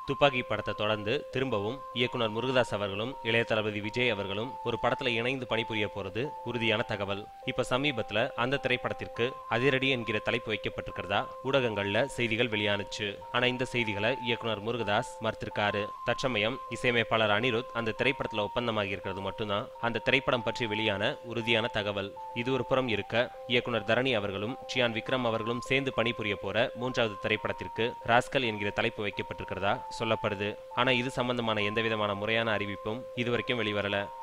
துப்பாக்கி படத்தை தொடர்ந்து திரும்பவும் இயக்குனர் முருகதாஸ் அவர்களும் இளைய தளபதி விஜய் அவர்களும் ஒரு படத்துல இணைந்து பணிபுரிய போறது உறுதியான தகவல் இப்ப சமீபத்துல அந்த திரைப்படத்திற்கு அதிரடி என்கிற தலைப்பு வைக்கப்பட்டிருக்கிறதா ஊடகங்கள்ல செய்திகள் வெளியானுச்சு ஆனா இந்த செய்திகளை இயக்குனர் முருகதாஸ் மறுத்திருக்காரு தற்சமயம் இசையமைப்பாளர் அனிருத் அந்த திரைப்படத்துல ஒப்பந்தமாகி இருக்கிறது மட்டும்தான் அந்த திரைப்படம் பற்றி வெளியான உறுதியான தகவல் இது ஒரு புறம் இருக்க இயக்குனர் தரணி அவர்களும் சியான் விக்ரம் அவர்களும் சேர்ந்து பணிபுரிய போற மூன்றாவது திரைப்படத்திற்கு ராஸ்கல் என்கிற தலைப்பு வைக்கப்பட்டிருக்கிறதா சொல்லப்படுது ஆனா இது சம்பந்தமான எந்தவிதமான முறையான அறிவிப்பும் இதுவரைக்கும் வெளிவரல